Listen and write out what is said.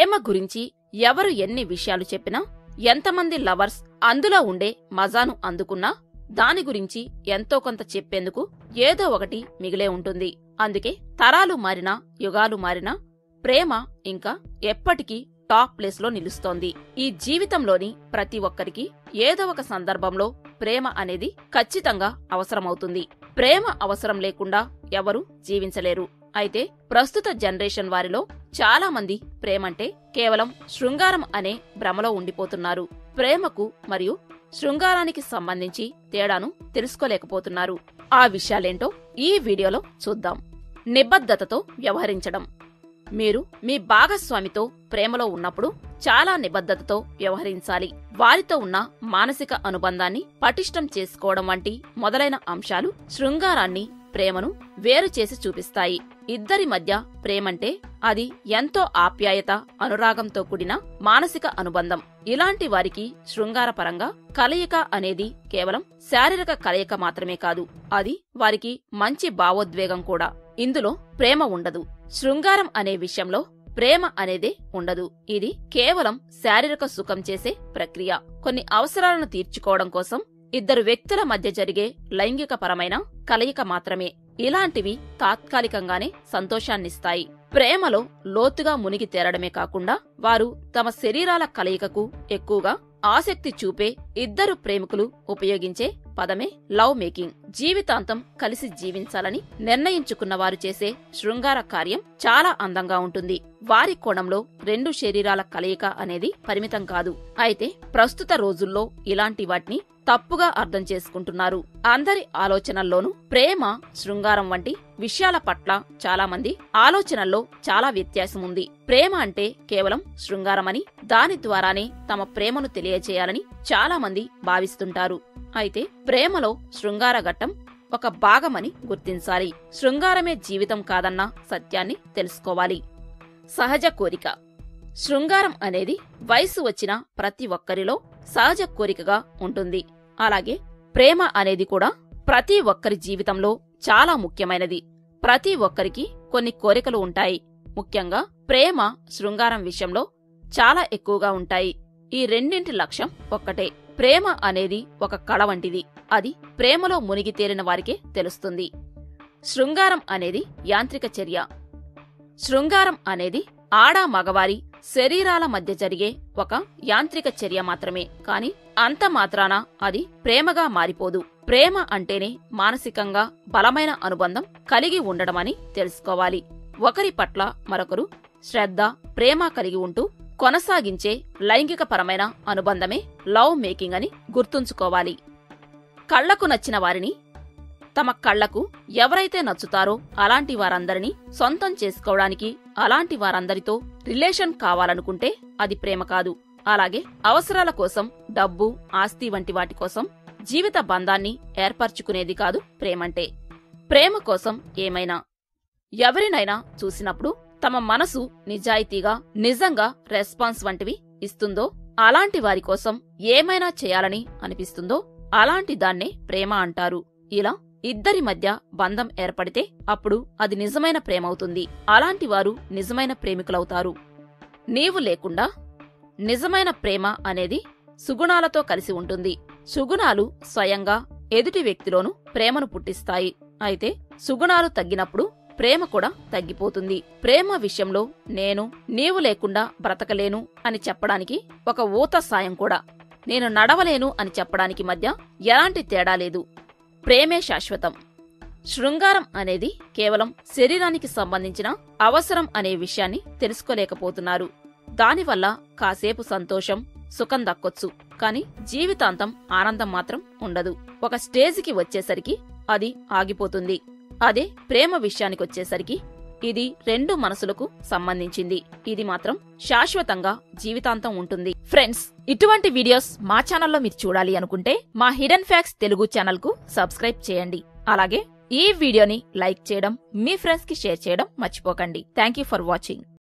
ప్రేమ గురించి ఎవరు ఎన్ని విషయాలు చెప్పినా ఎంతమంది లవర్స్ అందులో ఉండే మజాను అందుకున్నా దాని గురించి ఎంతో కొంత చెప్పేందుకు ఏదో ఒకటి మిగిలే ఉంటుంది అందుకే తరాలు మారినా యుగాలు మారినా ప్రేమ ఇంకా ఎప్పటికీ టాప్ ప్లేస్ లో నిలుస్తోంది ఈ జీవితంలోని ప్రతి ఒక్కరికి ఏదో ఒక సందర్భంలో ప్రేమ అనేది ఖచ్చితంగా అవసరమవుతుంది ప్రేమ అవసరం లేకుండా ఎవరు జీవించలేరు అయితే ప్రస్తుత జనరేషన్ వారిలో చాలా మంది ప్రేమంటే కేవలం శృంగారం అనే భ్రమలో ఉండిపోతున్నారు ప్రేమకు మరియు శృంగారానికి సంబంధించి తేడాను తెలుసుకోలేకపోతున్నారు ఆ విషయాలేంటో ఈ వీడియోలో చూద్దాం నిబద్ధతతో వ్యవహరించడం మీరు మీ భాగస్వామితో ప్రేమలో ఉన్నప్పుడు చాలా నిబద్ధతతో వ్యవహరించాలి వారితో ఉన్న మానసిక అనుబంధాన్ని పటిష్టం చేసుకోవడం వంటి మొదలైన అంశాలు శృంగారాన్ని ప్రేమను వేరు చేసి చూపిస్తాయి ఇద్దరి మధ్య ప్రేమంటే అది ఎంతో ఆప్యాయత అనురాగంతో కూడిన మానసిక అనుబంధం ఇలాంటి వారికి శృంగారపరంగా కలయిక అనేది కేవలం శారీరక కలయిక మాత్రమే కాదు అది వారికి మంచి భావోద్వేగం కూడా ఇందులో ప్రేమ ఉండదు శృంగారం అనే విషయంలో ప్రేమ అనేదే ఉండదు ఇది కేవలం శారీరక సుఖం చేసే ప్రక్రియ కొన్ని అవసరాలను తీర్చుకోవడం కోసం ఇద్దరు వ్యక్తుల మధ్య జరిగే లైంగిక పరమైన కలయిక మాత్రమే ఇలాంటివి తాత్కాలికంగానే సంతోషాన్నిస్తాయి ప్రేమలో లోతుగా మునిగి తేరడమే కాకుండా వారు తమ శరీరాల కలయికకు ఎక్కువగా ఆసక్తి చూపే ఇద్దరు ప్రేమికులు ఉపయోగించే పదమే లవ్ మేకింగ్ జీవితాంతం కలిసి జీవించాలని నిర్ణయించుకున్న వారు చేసే శృంగార కార్యం చాలా అందంగా ఉంటుంది వారి కోణంలో రెండు శరీరాల కలయిక అనేది పరిమితం కాదు అయితే ప్రస్తుత రోజుల్లో ఇలాంటి వాటిని తప్పుగా అర్థం చేసుకుంటున్నారు అందరి ఆలోచనల్లోనూ ప్రేమ శృంగారం వంటి విషయాల పట్ల చాలా మంది ఆలోచనల్లో చాలా వ్యత్యాసం ఉంది ప్రేమ అంటే కేవలం శృంగారమని దాని ద్వారానే తమ ప్రేమను తెలియచేయాలని చాలా మంది భావిస్తుంటారు అయితే ప్రేమలో శృంగార ఘట్టం ఒక భాగమని గుర్తించాలి శృంగారమే జీవితం కాదన్న సత్యాన్ని తెలుసుకోవాలి సహజ కోరిక శృంగారం అనేది వయసు వచ్చిన ప్రతి ఒక్కరిలో సహజ కోరికగా ఉంటుంది అలాగే ప్రేమ అనేది కూడా ప్రతి ఒక్కరి జీవితంలో చాలా ముఖ్యమైనది ప్రతి ఒక్కరికి కొన్ని కోరికలు ఉంటాయి ముఖ్యంగా ప్రేమ శృంగారం విషయంలో చాలా ఎక్కువగా ఉంటాయి ఈ రెండింటి లక్ష్యం ఒక్కటే ప్రేమ అనేది ఒక కళ వంటిది అది ప్రేమలో మునిగి తేలిన వారికే తెలుస్తుంది శృంగారం అనేది యాంత్రిక చర్య శృంగారం అనేది ఆడా మగవారి శరీరాల మధ్య జరిగే ఒక యాంత్రిక చర్య మాత్రమే కాని అంత మాత్రాన అది ప్రేమగా మారిపోదు ప్రేమ అంటేనే మానసికంగా బలమైన అనుబంధం కలిగి ఉండడమని తెలుసుకోవాలి ఒకరి పట్ల మరొకరు శ్రద్ధ ప్రేమ కలిగి ఉంటూ కొనసాగించే లైంగికపరమైన అనుబంధమే లవ్ మేకింగ్ అని గుర్తుంచుకోవాలి కళ్లకు నచ్చిన వారిని తమ కళ్లకు ఎవరైతే నచ్చుతారో అలాంటి వారందరినీ సొంతం చేసుకోవడానికి అలాంటి వారందరితో రిలేషన్ కావాలనుకుంటే అది ప్రేమ కాదు అలాగే అవసరాల కోసం డబ్బు ఆస్తి వంటి వాటి కోసం జీవిత బంధాన్ని ఏర్పరచుకునేది కాదు ప్రేమంటే ప్రేమ కోసం ఏమైనా ఎవరినైనా చూసినప్పుడు తమ మనసు నిజాయితీగా నిజంగా రెస్పాన్స్ వంటివి ఇస్తుందో అలాంటి వారి కోసం ఏమైనా చేయాలని అనిపిస్తుందో అలాంటి దాన్నే ప్రేమ అంటారు ఇలా ఇద్దరి మధ్య బంధం ఏర్పడితే అప్పుడు అది నిజమైన ప్రేమవుతుంది అలాంటి వారు నిజమైన ప్రేమికులవుతారు నీవు లేకుండా నిజమైన ప్రేమ అనేది సుగుణాలతో కలిసి ఉంటుంది సుగుణాలు స్వయంగా ఎదుటి వ్యక్తిలోనూ ప్రేమను పుట్టిస్తాయి అయితే సుగుణాలు తగ్గినప్పుడు ప్రేమ కూడా తగ్గిపోతుంది ప్రేమ విషయంలో నేను నీవు లేకుండా బ్రతకలేను అని చెప్పడానికి ఒక ఊత సాయం కూడా నేను నడవలేను అని చెప్పడానికి మధ్య ఎలాంటి తేడా లేదు ప్రేమే శాశ్వతం శృంగారం అనేది కేవలం శరీరానికి సంబంధించిన అవసరం అనే విషయాన్ని తెలుసుకోలేకపోతున్నారు దానివల్ల కాసేపు సంతోషం సుఖం దక్కొచ్చు కాని జీవితాంతం ఆనందం మాత్రం ఉండదు ఒక స్టేజికి వచ్చేసరికి అది ఆగిపోతుంది అదే ప్రేమ విషయానికొచ్చేసరికి ఇది రెండు మనసులకు సంబంధించింది ఇది మాత్రం శాశ్వతంగా జీవితాంతం ఉంటుంది ఫ్రెండ్స్ ఇటువంటి వీడియోస్ మా ఛానల్లో మీరు చూడాలి అనుకుంటే మా హిడెన్ ఫ్యాక్స్ తెలుగు ఛానల్ కు సబ్స్క్రైబ్ చేయండి అలాగే ఈ వీడియోని లైక్ చేయడం మీ ఫ్రెండ్స్ కి షేర్ చేయడం మర్చిపోకండి థ్యాంక్ యూ ఫర్ వాచింగ్